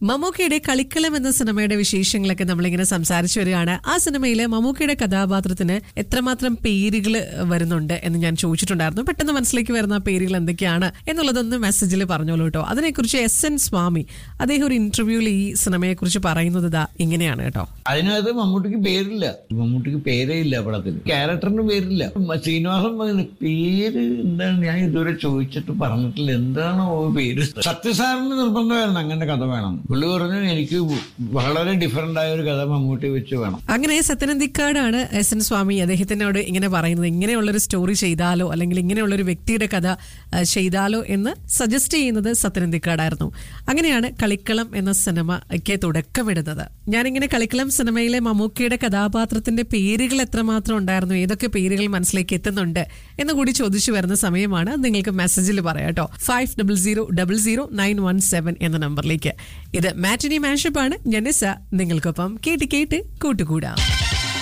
മമ്മൂക്കയുടെ കളിക്കളം എന്ന സിനിമയുടെ വിശേഷങ്ങളൊക്കെ നമ്മളിങ്ങനെ സംസാരിച്ചു വരികയാണ് ആ സിനിമയിലെ മമ്മൂക്കയുടെ കഥാപാത്രത്തിന് എത്രമാത്രം പേരുകൾ വരുന്നുണ്ട് എന്ന് ഞാൻ ചോദിച്ചിട്ടുണ്ടായിരുന്നു പെട്ടെന്ന് മനസ്സിലേക്ക് വരുന്ന ആ പേരുകൾ എന്തൊക്കെയാണ് എന്നുള്ളതൊന്ന് മെസ്സേജിൽ പറഞ്ഞോളൂ കേട്ടോ അതിനെക്കുറിച്ച് എസ് എൻ സ്വാമി അദ്ദേഹം ഒരു ഇന്റർവ്യൂവിൽ ഈ സിനിമയെക്കുറിച്ച് പറയുന്നത് ദാ ഇങ്ങനെയാണ് കേട്ടോ അതിനകത്ത് മമ്മൂട്ടിക്ക് പേരില്ല മമ്മൂട്ടിക്ക് പേരേ ഇല്ല പടത്തിൽ ക്യാരക്ടറിന് പേരില്ല മ- ശ്രീനിവാസൻ പറയുന്നത് പേര് എന്താണ് ഞാൻ ഇതുവരെ ചോദിച്ചിട്ട് പറഞ്ഞിട്ടില്ല എന്താണ് ഓ പേര് സത്യസാറിന് നിർബന്ധമായിരുന്നു അങ്ങനെ കഥ വേണം പുള്ളി പറഞ്ഞു എനിക്ക് വളരെ ഡിഫറെന്റ് ആയ ഒരു കഥ മമ്മൂട്ടി വെച്ച് വേണം അങ്ങനെ സത്യനന്ദിക്കാടാണ് എസ് എൻ സ്വാമി അദ്ദേഹത്തിനോട് ഇങ്ങനെ പറയുന്നത് ഇങ്ങനെയുള്ളൊരു സ്റ്റോറി ചെയ്താലോ അല്ലെങ്കിൽ ഇങ്ങനെയുള്ളൊരു വ്യക്തിയുടെ കഥ ആ, ചെയ്താലോ എന്ന് സജസ്റ്റ് ചെയ്യുന്നത് സത്യനന്ദിക്കാടായിരുന്നു അങ്ങനെയാണ് കളിക്കളം എന്ന സിനിമയ്ക്ക് തുടക്കമിടുന്നത് ഞാനിങ്ങനെ കളിക്കളം സിനിമയിലെ മമ്മൂക്കയുടെ കഥാപാത്രത്തിന്റെ പേരുകൾ എത്രമാത്രം ഉണ്ടായിരുന്നു ഏതൊക്കെ പേരുകൾ മനസ്സിലേക്ക് എത്തുന്നുണ്ട് എന്ന് കൂടി ചോദിച്ചു വരുന്ന സമയമാണ് നിങ്ങൾക്ക് മെസ്സേജിൽ പറയാം കേട്ടോ five double zero double zero nine one seven എന്ന നമ്പറിലേക്ക് ഇത് മാറ്റിനി മാഷപ്പ് ആണ് ഞാൻ നിസ നിങ്ങൾക്കൊപ്പം കേട്ട് കേട്ട് കൂട്ടുകൂടാം